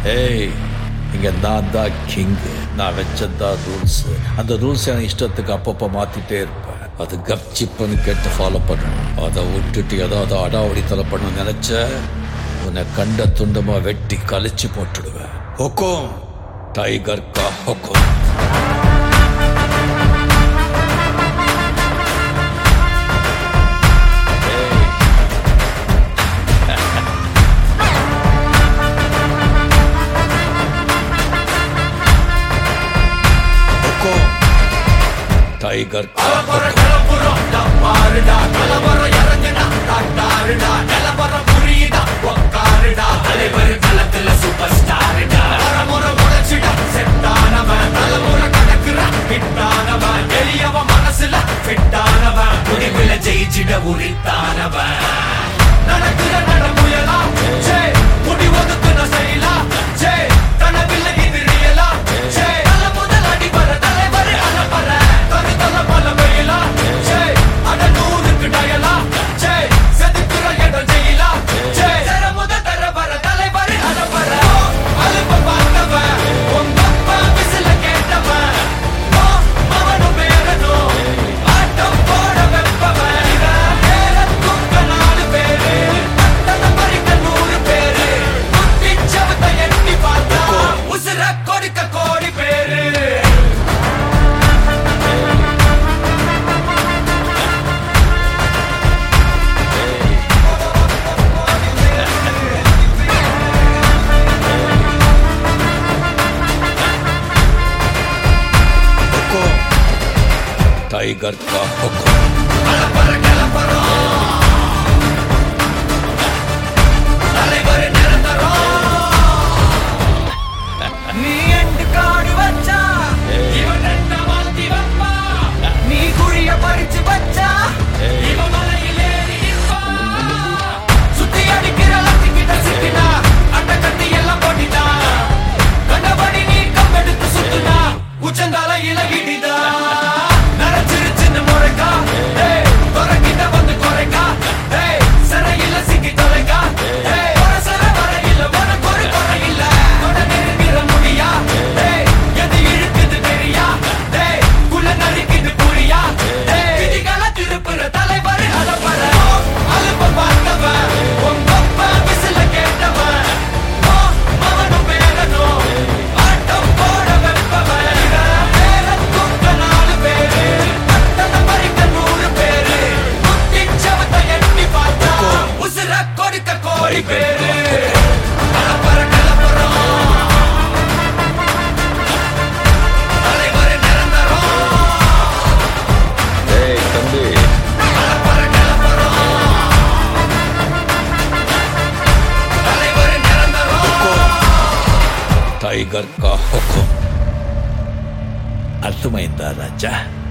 ஏய் இங்க நான் தான் கிங் நான் வச்சதான் ரூல்ஸ் அந்த ரூல்ஸ் என் இஷ்டத்துக்கு அப்பப்போ மாத்திட்டே இருப்பேன் அது கப்சிப்புன்னு கேட்டு ஃபாலோ பண்ணணும் அதை விட்டுட்டு ஏதாவது அடாவடித்தலை பண்ண நினைச்ச உன்னை கண்ட துண்டமா வெட்டி கழிச்சு போட்டுடுவேன் ஹொக்கோம் டைகர் கா ஹொக்கோம் ஹொக்கோம் டைகர் கா ஹொக்கோம் ஜெயிச்சிட உரித்தானவன் நடக்கிற நடமுயலா ஜே முடி ஒதுக்குன செயலா ஜே கனவில்லை இது ரியலா ஜே தல முதல் அடி வர தலைவர் அலப்பற தனி தல பல வெயிலா ஜே அட நூறுக்கு டயலா ஜே செதுக்குற இடம் ஜெயிலா ஜே தர முத தர வர தலைவர் அலப்பற அலுப்ப பார்த்தவன் உங்க அப்பா விசில கேட்டவன் ஓ, மவனும் பேரனும் ஆட்டம் போட வெப்பவன் இவன் பேர தூக்க நாலு பேரு பட்டண பறிக்க நூறு பேரு குத்தி சவத்தை எட்டி பார்த்தா உசுர கொடுக்க கோடி பேரு ஹொக்கோம் டைகர் கா ஹொக்கோம் அலப்பற கிளப்பறோம் தலைவர் நிரந்தரம் நீ எண்டு காடு வச்சா இவன் ரெண்ட மாத்தி வைப்பா நீ குழிய பறிச்சு வச்சா இவன் மலையில் ஏறி நிற்பா சுத்தி அடிக்கிற லத்திக்கிட்ட சிக்கினா அட்ட கட்டி எல்லாம் போட்டிட்டா கண்டபடி நீ கம்பெடுத்து சுத்துனா உச்சந்தால இலகிடிதா நரைச்சிருச்சுன்னு முறைக்கா ஏய் துறக்கிட்ட வந்து குறைக்கா ஏய் சிறையில சிக்கி தொலைக்கா ஏய் ஒரு சிற வரையில உனக்கு ஒரு குறை இல்ல தொட நெருங்கிற முடியா ஏய் எது இழுக்குது தெரியா ஏய் குள்ள நறுக்குது புரியா ஏய் விதிகளை திருப்புற தலைவர் அலப்பற அலுப்ப பார்த்தவன் உங்க அப்பா விசில கேட்டவன் ஓ, மவனும் பேரனும் ஆட்டம் போட வெப்பவன் இவன் பேர தூக்க நாலு பேரு பட்டண பறிக்க நூறு பேரு குத்தி சவத்தை எட்டி பார்த்தா உசுர கொடுக்க கோடி பேரு கலப்பற கலப்பறம் தலைவர் நிரந்தரம் ஏய் தம்பி கலப்பற கலப்பறம் தலைவர் நிரந்தரம் టైగర్ కా హుకుం అర్థమైందా రాజా